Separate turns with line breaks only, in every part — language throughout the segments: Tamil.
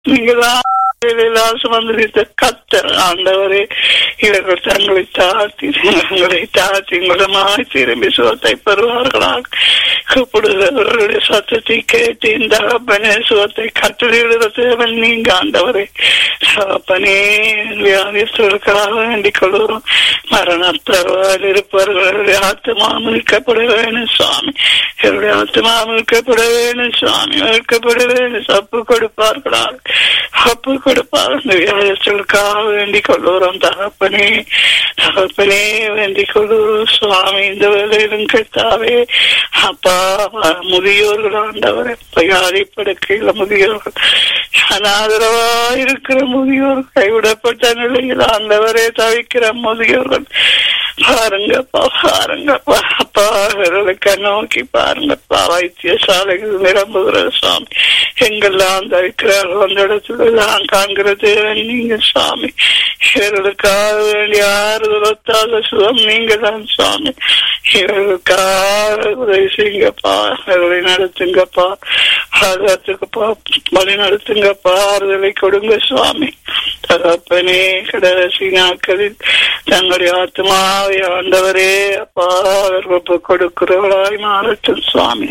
நீங்களாம் எல்லாம் சுமந்திரித்த கத்தர் ஆண்டவரே இவர்கள் தங்களை தாழ்த்தி தங்களை தாழ்த்தி மூலமாய் திரும்பி சுகத்தை பெறுவார்களாக கூப்பிடுகிறவர்களுடைய சத்தத்தை கேட்டு இந்த அப்பனே சுகத்தை கட்டளையிடுகிற தேவன் நீங்க ஆண்டவரே அப்பனே வியாதிஸ்தர்களுக்காக வேண்டிக் கொள்கிறோம் மரணத்தருவால் இருப்பவர்களுடைய ஆத்மா மீட்கப்பட வேணும் சுவாமி என்னுடைய ஆத்மா மீட்கப்பட வேணும் சுவாமி மீட்கப்பட வேணும் சப்பு கொடுப்பார்களாக அப்பு கொடுப்பார் அந்த வியாதிஸ்தர்களுக்காக வேண்டிக் கொள்கிறோம் தகப்பனே தகப்பனே வேண்டிக் கொள்கிறோம் சுவாமி இந்த வேலையிலும் கேட்டாவே அப்பா முதியோர்கள் ஆண்டவரை வியாதி படுக்கையில் முதியோர்கள் அனாதரவா இருக்கிற முதியோர் கைவிடப்பட்ட நிலையில் ஆண்டவரே தவிக்கிற முதியோர்கள் பாருங்கப்பா பாருங்கப்பா அப்பா அவர்களுக்கு நோக்கி பாருங்கப்பா வைத்தியசாலைகள் நிரம்புகிற சுவாமி எங்கெல்லாம் தவிக்கிறார்கள் அந்த இடத்துல எல்லாம் காண்கிற தேவன் நீங்க சுவாமி இவர்களுக்காக வேண்டிய ஆறுதல் ஒத்தாத சுகம் நீங்க தான் சுவாமி இவர்களுக்காக உதவி செய்யுங்கப்பா இவர்களை நடத்துங்கப்பா ஆதத்துக்குப்பா வழி நடத்துங்கப்பா ஆறுதலை கொடுங்க சுவாமி தகப்பனே கடைசி நாட்களில் தங்களுடைய ஆத்மாவை ஆண்டவரே அப்பா அவர்கள் கொடுக்கிறவளாய் மாறட்டும் சுவாமி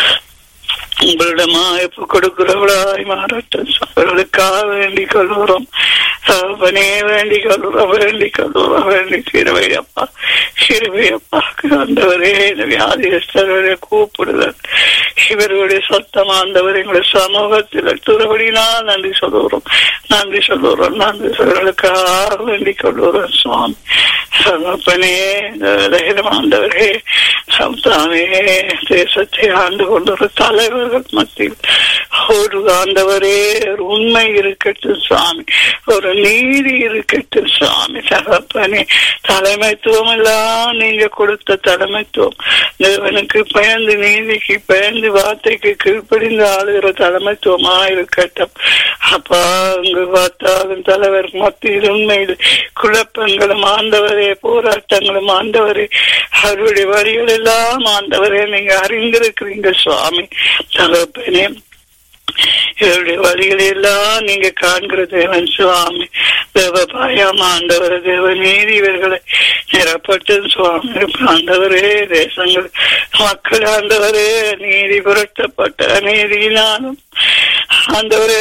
உங்களிடமாய் கொடுக்கிறவளாய் மாறட்டும் அவர்களுக்காக வேண்டிக் கொள்கிறோம் தகப்பனே வேண்டிக் கொள்கிறோம் வேண்டிக் கொள்கிறோம் வேண்டி சிறுவையப்பா சிறுவையப்பா ஆண்டவரே இந்த வியாதியஸ்தர்களை கூப்பிடுதல் இவர்களுடைய சத்தம் ஆண்டவர் எங்களுடைய சமூகத்தில் துறவடினால் நன்றி சொல்லுகிறோம் நன்றி சொல்லுகிறோம் நன்றி சொல்வதற்காக வேண்டிக் கொள்கிறோம் சுவாமி சகப்பனே ஆண்டவரே சம்தானே தேசத்தை ஆண்டு கொண்டுற தலைவர்கள் மத்தியில் ஒரு ஆண்டவரே ஒரு உண்மை இருக்கட்டும் சுவாமி ஒரு நீதி இருக்கட்டும் சுவாமி சகப்பனே தலைமைத்துவம் எல்லாம் நீங்க கொடுத்த தலைமைத்துவம் தேவனுக்கு பயந்து நீதிக்கு பயந்து வார்த்தைக்கு கீழ்ப்படிந்து ஆளுகிற தலைமைத்துவமா இருக்கட்டும் அப்பா அங்கு பார்த்தாலும் தலைவர் மத்தியில் உண்மையில் குழப்பங்களும் ஆண்டவரே போராட்டங்களும் ஆண்டவரே அவருடைய வழிகள் எல்லாம் ஆண்டவரே நீங்க அறிந்திருக்கிறீங்க சுவாமி தகப்பனே இவருடைய வழிகளை எல்லாம் நீங்க காண்கிற தேவன் சுவாமி தேவ பாயம் ஆண்டவர் தேவ நீதி இவர்களை நிரப்பட்டு சுவாமி ஆண்டவரே தேசங்கள் மக்கள் ஆண்டவரே நீதி புரட்டப்பட்ட நீதியினாலும் ஆண்டவரே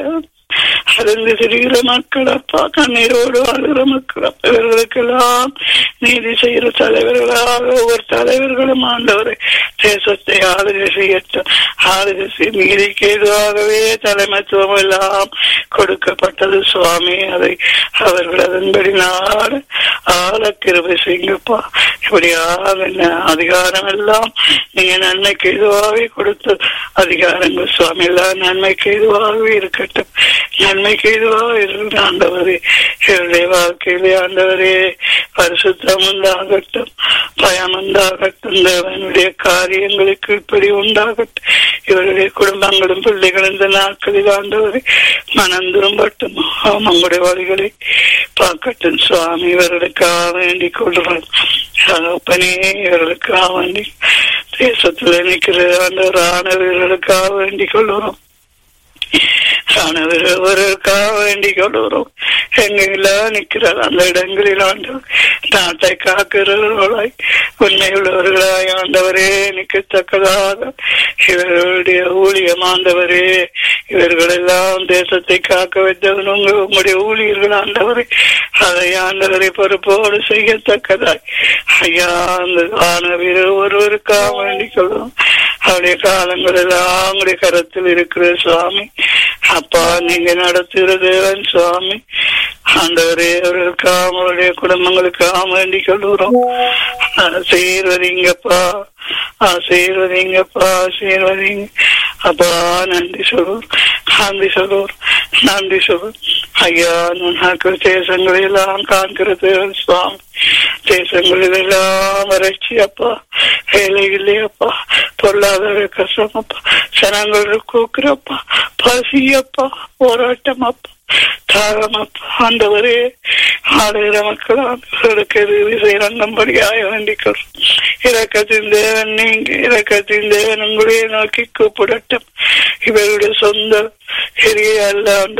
அருந்து திரிகிற மக்கள் அப்பா கண்ணீரோடு வாழ்கிற மக்கள் அப்பா இவர்களுக்கெல்லாம் நீதி செய்கிற தலைவர்களாக ஒவ்வொரு தலைவர்களும் ஆண்டவரை தேசத்தை ஆளுகை செய்யட்டும் ஆளுகை செய் நீதிக்கு எதுவாகவே தலைமைத்துவம் எல்லாம் கொடுக்கப்பட்டது சுவாமி அதை அவர்கள் அதன்படி நாடு ஆள கிருபை செய்யுங்கப்பா இப்படியாக அதிகாரம் எல்லாம் நீங்க நன்மைக்கு எதுவாகவே கொடுத்த அதிகாரங்கள் சுவாமி எல்லாம் நன்மைக்கு எதுவாகவே இருக்கட்டும் நன்மைக்கு எதுவாக இருக்கிற ஆண்டவரே என்னுடைய வாழ்க்கையிலே ஆண்டவரே பரிசுத்தம் உண்டாகட்டும் பயம் உண்டாகட்டும் தேவனுடைய காரியங்களுக்கு இப்படி உண்டாகட்டும் இவருடைய குடும்பங்களும் பிள்ளைகளும் இந்த நாட்களில் ஆண்டவரை மனம் திரும்பட்டும் அவங்களுடைய வழிகளை பார்க்கட்டும் சுவாமி இவர்களுக்காக வேண்டிக் கொள்கிறோம் தகப்பனே இவர்களுக்காக வேண்டி தேசத்தில் நிற்கிற ஆண்டவர் ஆனவர்களுக்காக வேண்டிக் கொள்கிறோம் ஒருவருக்காக வேண்டிக் கொள்கிறோம் எங்கெல்லாம் நிற்கிறார் அந்த இடங்களில் ஆண்டவர் நாட்டை காக்கிறவர்களாய் உண்மை உள்ளவர்களாய் ஆண்டவரே நிற்கத்தக்கதாக இவர்களுடைய ஊழியம் ஆண்டவரே இவர்கள் எல்லாம் தேசத்தை காக்க வைத்தவன் உங்க உங்களுடைய ஊழியர்கள் ஆண்டவரே அதை ஆண்டவரை பொறுப்போடு செய்யத்தக்கதாய் ஐயா அந்த ஆனவர் ஒருவருக்காக வேண்டிக் கொள்வோம் அவருடைய காலங்கள் எல்லாம் உங்களுடைய கரத்தில் இருக்கிற சுவாமி அப்பா நீங்க நடத்துகிற தேவன் சுவாமி ஆண்டவரே அவர்களுக்காக அவருடைய குடும்பங்களுக்காக வேண்டிக் கொள்கிறோம் ஆசீர்வதிங்கப்பா ஆசீர்வதிங்கப்பா ஆசீர்வதிங்க அப்பா நன்றி சொல்வோம் நன்றி சொல்வோம் நன்றி சொல்வோம் ஐயா நாட்கள் தேசங்களை எல்லாம் காண்கிற தேவன் சுவாமி தேசங்களில் எல்லாம் வறட்சி அப்பா வேலை இல்லையப்பா பொருளாதார கஷ்டம் அப்பா ஜனங்கள் கூக்குறப்பா பசியப்பா போராட்டம் அப்பா தாகம் ஆண்டவரே ஆளுகிற மக்கள் ஆண்டவர்களுக்கு இறுதி இறங்கும்படியாக வேண்டிக்கிறோம் இறக்கத்தின் தேவன் நீங்க இறக்கத்தின் தேவன் உங்களையே நோக்கி கூப்பிடட்டும் இவருடைய சொந்த எரிய அல்ல